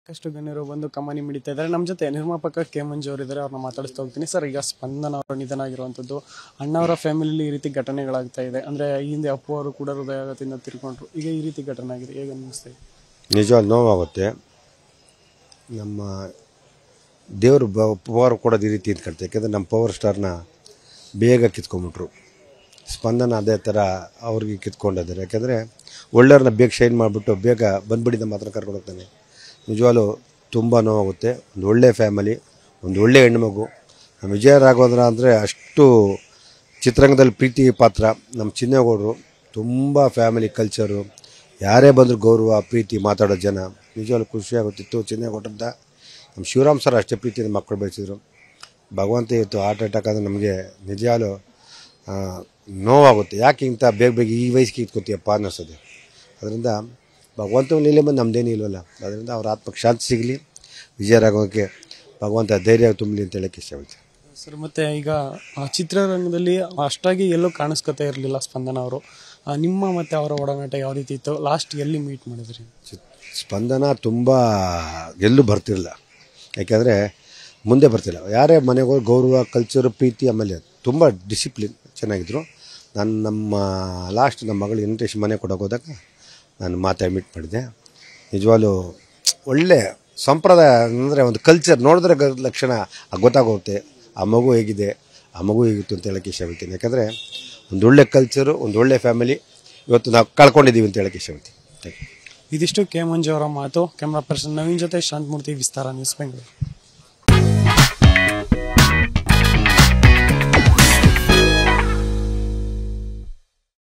ಸಾಕಷ್ಟು ಗಣ್ಯರು ಬಂದು ಕಮಾನಿ ಮಿಡಿತಾ ಇದ್ದಾರೆ ನಮ್ಮ ಜೊತೆ ನಿರ್ಮಾಪಕ ಕೆ ಮಂಜು ಅವರು ಇದ್ದಾರೆ ಅವ್ರನ್ನ ಮಾತಾಡಿಸ್ತಾ ಹೋಗ್ತೀನಿ ಸರ್ ಈಗ ಸ್ಪಂದನ ಅವರ ನಿಧನ ಆಗಿರುವಂಥದ್ದು ಅಣ್ಣವರ ಫ್ಯಾಮಿಲಿಲಿ ಈ ರೀತಿ ಘಟನೆಗಳಾಗ್ತಾ ಇದೆ ಅಂದ್ರೆ ಈ ಹಿಂದೆ ಅಪ್ಪು ಅವರು ಕೂಡ ಹೃದಯಾಘಾತದಿಂದ ತಿರ್ಕೊಂಡ್ರು ಈಗ ಈ ರೀತಿ ಘಟನೆ ಆಗಿದೆ ಹೇಗೆ ಅನ್ನಿಸ್ತಾ ಇದೆ ನಿಜವಾದ ನೋವಾಗುತ್ತೆ ನಮ್ಮ ದೇವರು ಬ ಪವರ್ ಕೊಡೋದು ಈ ರೀತಿ ಇದ್ಕೊಳ್ತೆ ಯಾಕೆಂದರೆ ನಮ್ಮ ಪವರ್ ಸ್ಟಾರ್ನ ಬೇಗ ಕಿತ್ಕೊಂಡ್ಬಿಟ್ರು ಸ್ಪಂದನ ಅದೇ ಥರ ಅವ್ರಿಗೆ ಕಿತ್ಕೊಂಡಿದ್ದಾರೆ ಯಾಕೆಂದರೆ ಒಳ್ಳೆಯವ್ರನ್ನ ಬೇಗ ಶೈನ್ ಮಾಡಿಬಿಟ್ಟು ಬೇಗ ಬಂದ್ಬಿಡಿ ನಮ್ಮ ಹತ್ರ ಕರ್ಕೊಂಡು ಹೋಗ್ತಾನೆ ನಿಜವಾಗ್ಲೂ ತುಂಬ ನೋವಾಗುತ್ತೆ ಒಂದು ಒಳ್ಳೆ ಫ್ಯಾಮಿಲಿ ಒಂದು ಒಳ್ಳೆ ಹೆಣ್ಮಗು ನಮ್ಮ ವಿಜಯ ರಾಘವೇಂದ್ರ ಅಂದರೆ ಅಷ್ಟು ಚಿತ್ರರಂಗದಲ್ಲಿ ಪ್ರೀತಿ ಪಾತ್ರ ನಮ್ಮ ಚಿನ್ನೇಗೌಡರು ತುಂಬ ಫ್ಯಾಮಿಲಿ ಕಲ್ಚರು ಯಾರೇ ಬಂದರೂ ಗೌರವ ಪ್ರೀತಿ ಮಾತಾಡೋ ಜನ ನಿಜವಾಗ್ಲೂ ಖುಷಿಯಾಗುತ್ತಿತ್ತು ಚಿನ್ನೇಗೌಡ್ರಿಂದ ನಮ್ಮ ಶಿವರಾಮ್ ಸರ್ ಅಷ್ಟೇ ಪ್ರೀತಿಯಿಂದ ಮಕ್ಕಳು ಬೆಳೆಸಿದ್ರು ಭಗವಂತ ಇವತ್ತು ಹಾರ್ಟ್ ಅಟ್ಯಾಕ್ ಆದರೆ ನಮಗೆ ನಿಜವಾಗ್ಲೂ ಆ, ನೋವಾಗುತ್ತೆ ಯಾಕೆ ಇಂಥ ಬೇಗ ಬೇಗ ಈ ವಯಸ್ಸಿಗೆ ಇಟ್ಕೊತೀಯಪ್ಪ ಅನ್ನಿಸ್ತದೆ ಅದರಿಂದ ಭಗವಂತ ಲೀಲೆ ಬಂದು ನಮ್ಮದೇನು ಇಲ್ವಲ್ಲ ಅದರಿಂದ ಅವ್ರ ಆತ್ಮಕ್ಕೆ ಶಾಂತಿ ಸಿಗಲಿ ವಿಜಯರಾಘವಕ್ಕೆ ಭಗವಂತ ಧೈರ್ಯ ತುಂಬಲಿ ಅಂತ ಹೇಳಕ್ಕೆ ಇಷ್ಟಪಡ್ತೀನಿ ಸರ್ ಮತ್ತೆ ಈಗ ಆ ಚಿತ್ರರಂಗದಲ್ಲಿ ಅಷ್ಟಾಗಿ ಎಲ್ಲೂ ಕಾಣಿಸ್ಕೊತಾ ಇರಲಿಲ್ಲ ಸ್ಪಂದನ ಅವರು ಆ, ನಿಮ್ಮ ಮತ್ತೆ ಅವರ ಒಡನಾಟ ಯಾವ ರೀತಿ ಇತ್ತು ಲಾಸ್ಟ್ ಎಲ್ಲಿ ಮೀಟ್ ಮಾಡಿದ್ರಿ ಚಿ- ಸ್ಪಂದನ ತುಂಬ ಎಲ್ಲೂ ಬರ್ತಿರಲಿಲ್ಲ ಯಾಕೆಂದರೆ ಮುಂದೆ ಬರ್ತಿಲ್ಲ ಯಾರೇ ಮನೆಗೆ ಹೋಗಿ ಗೌರವ ಕಲ್ಚರ್ ಪ್ರೀತಿ ಆಮೇಲೆ ತುಂಬ ಡಿಸಿಪ್ಲಿನ್ ಚೆನ್ನಾಗಿದ್ರು ನಾನು ನಮ್ಮ ಲಾಸ್ಟ್ ನಮ್ಮ ಮಗಳು ಇನ್ವಿಟೇಷನ್ ಮನೆ ಕೊಡೋಕೆ ಹೋದಾಗ ನಾನು ಮಾತಾಡಿ ಮೀಟ್ ಮಾಡಿದೆ ನಿಜವಾಗ್ಲೂ ಒಳ್ಳೆ ಸಂಪ್ರದಾಯ ಅಂದರೆ ಒಂದು ಕಲ್ಚರ್ ನೋಡಿದ್ರೆ ಗ- ಲಕ್ಷಣ ಗೊತ್ತಾಗುತ್ತೆ ಆ ಮಗು ಹೇಗಿದೆ ಆ ಮಗು ಹೇಗಿತ್ತು ಅಂತ ಹೇಳಕ್ಕೆ ಇಷ್ಟಪಡ್ತೀನಿ ಯಾಕಂದರೆ ಒಂದು ಒಳ್ಳೆ ಕಲ್ಚರು ಒಂದು ಒಳ್ಳೆ ಫ್ಯಾಮಿಲಿ ಇವತ್ತು ನಾವು ಕಳ್ಕೊಂಡಿದ್ದೀವಿ ಅಂತ ಹೇಳಕ್ಕೆ ಇಷ್ಟಪಡ್ತೀನಿ ಥ್ಯಾಂಕ್ ಯು ಇದಿಷ್ಟು ಕೆ ಮಂಜು ಅವರ ಮಾತು ಕ್ಯಾಮ್ರಾ ಪರ್ಸನ್ ನವೀನ್ ಜೊತೆ ಶಾಂತಮೂರ್ತಿ ವಿಸ್ತಾರ ನ್ಯೂಸ್ ಬೆಂಗಳೂರು